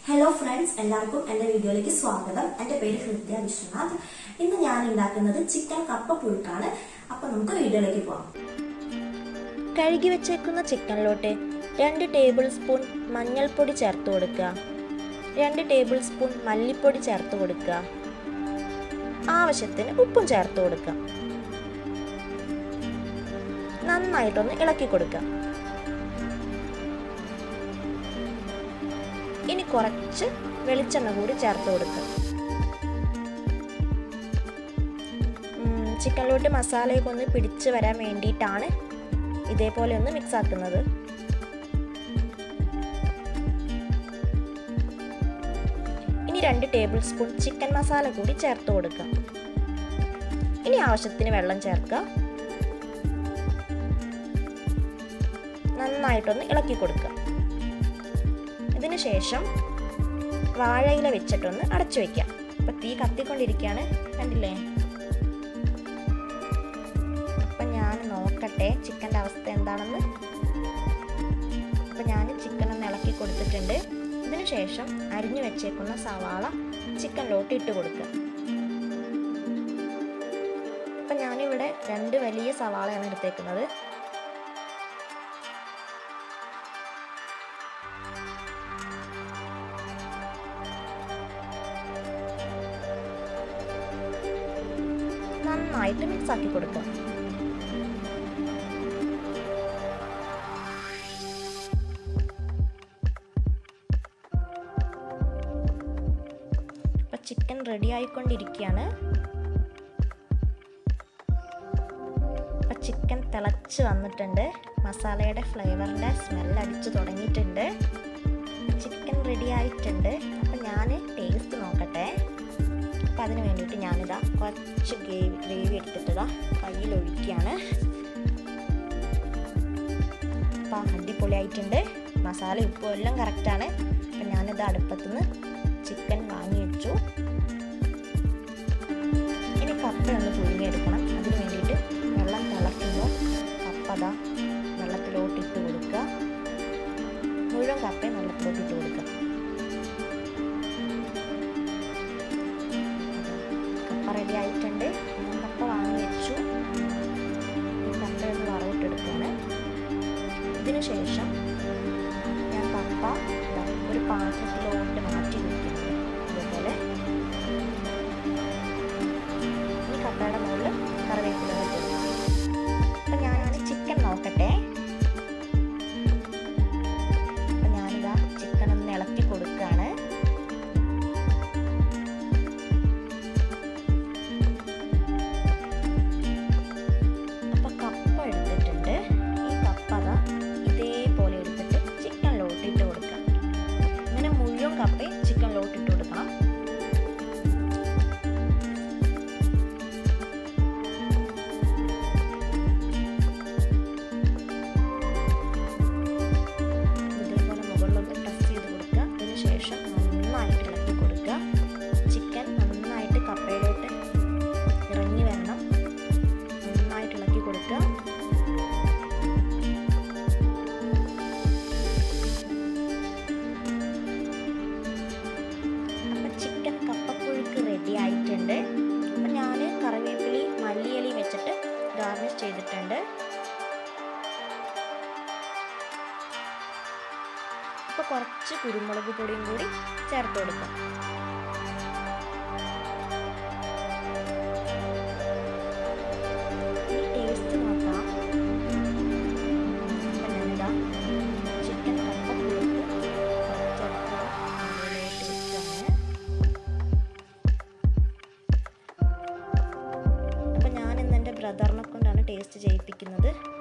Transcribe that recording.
hello friends എല്ലാവർക്കും എൻ്റെ വീഡിയോയിലേക്ക് സ്വാഗതം എൻ്റെ പേര് ഹൃദയ വിശ്വനാഥ് ഇന്ന് ഞാൻ ഉണ്ടാക്കുന്നത് ചിക്കൻ കപ്പ പുഴുക്കാണ് അപ്പൊ നമുക്ക് വീഡിയോയിലേക്ക് പോകാം കഴുകി വെച്ചേക്കുന്ന ചിക്കനിലോട്ട് രണ്ട് ടേബിൾ സ്പൂൺ മഞ്ഞൾപ്പൊടി ചേർത്ത് കൊടുക്കുക രണ്ട് ടേബിൾ സ്പൂൺ മല്ലിപ്പൊടി ചേർത്ത് കൊടുക്കുക ആവശ്യത്തിന് ഉപ്പും ചേർത്ത് കൊടുക്കുക നന്നായിട്ടൊന്ന് ഇളക്കി കൊടുക്കുക ഇനി കുറച്ച് വെളിച്ചെണ്ണ കൂടി ചേർത്ത് കൊടുക്കുക ഉം, ചിക്കനിലോട്ട് മസാലയൊക്കെ ഒന്ന് പിടിച്ച് വരാൻ വേണ്ടിയിട്ടാണ് ഇതേപോലെ ഒന്ന് മിക്സ് ആക്കുന്നത് ഇനി രണ്ട് ടേബിൾ സ്പൂൺ ചിക്കൻ മസാല കൂടി ചേർത്ത് കൊടുക്കുക ഇനി ആവശ്യത്തിന് വെള്ളം ചേർക്കുക നന്നായിട്ടൊന്ന് ഇളക്കി കൊടുക്കുക ഇതിന് ശേഷം വാഴയില വെച്ചിട്ടൊന്ന് അടച്ചു വെക്കാം അപ്പൊ തീ കത്തിക്കൊണ്ടിരിക്കുകയാണ് കണ്ടില്ലേ അപ്പം ഞാൻ നോക്കട്ടെ ചിക്കൻ്റെ അവസ്ഥ എന്താണെന്ന് അപ്പം ഞാൻ ചിക്കൻ ഒന്ന് ഇളക്കി കൊടുത്തിട്ടുണ്ട് ഇതിന് ശേഷം അരിഞ്ഞു വെച്ചേക്കുന്ന സവാള ചിക്കനിലോട്ട് ഇട്ട് കൊടുക്കുക അപ്പം ഞാനിവിടെ രണ്ട് വലിയ സവാളയാണ് എടുത്തേക്കുന്നത് നന്നായിട്ട് മിക്സ് ആക്കി കൊടുക്കുക അപ്പൊ ചിക്കൻ റെഡി ആയിക്കൊണ്ടിരിക്കുകയാണ് അപ്പൊ ചിക്കൻ തിളച്ച് വന്നിട്ടുണ്ട് മസാലയുടെ ഫ്ലേവറിന്റെ സ്മെൽ അടിച്ചു തുടങ്ങിയിട്ടുണ്ട് ചിക്കൻ റെഡി ആയിട്ടുണ്ട് അപ്പൊ ഞാൻ ടേസ്റ്റ് നോക്കട്ടെ അപ്പം അതിന് വേണ്ടിയിട്ട് ഞാനിതാ കുറച്ച് ഗ്രേവി ഗ്രേവി എടുത്തിട്ടിതാ കയ്യിൽ ഒഴിക്കുകയാണ് അപ്പം അടിപൊളിയായിട്ടുണ്ട് മസാല ഉപ്പും എല്ലാം കറക്റ്റാണ് അപ്പം ഞാനിത് അടുപ്പത്തുനിന്ന് ചിക്കൻ വാങ്ങി വെച്ചു ഇനി കപ്പ ഒന്ന് പുഴുങ്ങിയെടുക്കണം അതിന് വേണ്ടിയിട്ട് വെള്ളം തിളയ്ക്കുമ്പോൾ കപ്പ അതാ വെള്ളത്തിലോട്ട് ഇട്ട് കൊടുക്കുക മുഴുവൻ കപ്പയും വെള്ളത്തിലോട്ട് ഇട്ട് കൊടുക്കുക കപ്പ റെഡി ആയിട്ടുണ്ട് ഞാൻ കപ്പ വാങ്ങി വെച്ചു ഈ കപ്പ ഒന്ന് വറവിട്ടെടുക്കുകയാണ് ഇതിന് ശേഷം ഞാൻ കപ്പ ദാ ഒരു പാത്രത്തിലോട്ട് മാറ്റി വയ്ക്കുന്നുണ്ട് ഇതുപോലെ ഈ കപ്പയുടെ മുകളിൽ കറിവേപ്പില വെച്ചു അപ്പം ഞാൻ ചിക്കൻ നോക്കട്ടെ അപ്പം ഞാനിതാ ചിക്കൻ ഒന്ന് ഇളക്കി കൊടുക്കുകയാണ് അപ്പൊ കപ്പ എടുത്തിട്ടുണ്ട് ഈ കപ്പ അതാ ഇതേപോലെ എടുത്തിട്ട് ചിക്കനിലോട്ട് ഇട്ട് കൊടുക്കാം ഇങ്ങനെ മുഴുവൻ കപ്പയും ചിക്കനിലോട്ട് ഇട്ട് കൊടുക്കണം ഇതേപോലെ മുകളിലൊന്ന് ടച്ച് ചെയ്ത് കൊടുക്കുക അതിന് ശേഷം നന്നായിട്ട് ഇളക്കി കൊടുക്കുക ചിക്കൻ നന്നായിട്ട് കപ്പയിലോട്ട് ഇറങ്ങി വരണം നന്നായിട്ട് ഇളക്കി കൊടുക്കുക അപ്പം ചിക്കൻ കപ്പപ്പുഴുക്ക് റെഡി ആയിട്ടുണ്ട് അപ്പം ഞാൻ കറിവേപ്പിലി മല്ലിയിലി വെച്ചിട്ട് ഗാർണിഷ് ചെയ്തിട്ടുണ്ട് അപ്പോൾ കുറച്ച് കുരുമുളക് പൊടിയും കൂടി ചേർത്ത് കൊടുക്കാം ഇനി ടേസ്റ്റ് നോക്കാം അപ്പം ഞാനിതാ ചിക്കൻ കപ്പ പുഴുക്ക് കുറച്ചെടുത്ത് അതിലേക്ക് വെച്ചാണ് അപ്പം ഞാൻ ഇന്ന് എൻ്റെ ബ്രദറിനെ കൊണ്ടാണ് ടേസ്റ്റ് ചെയ്യിപ്പിക്കുന്നത്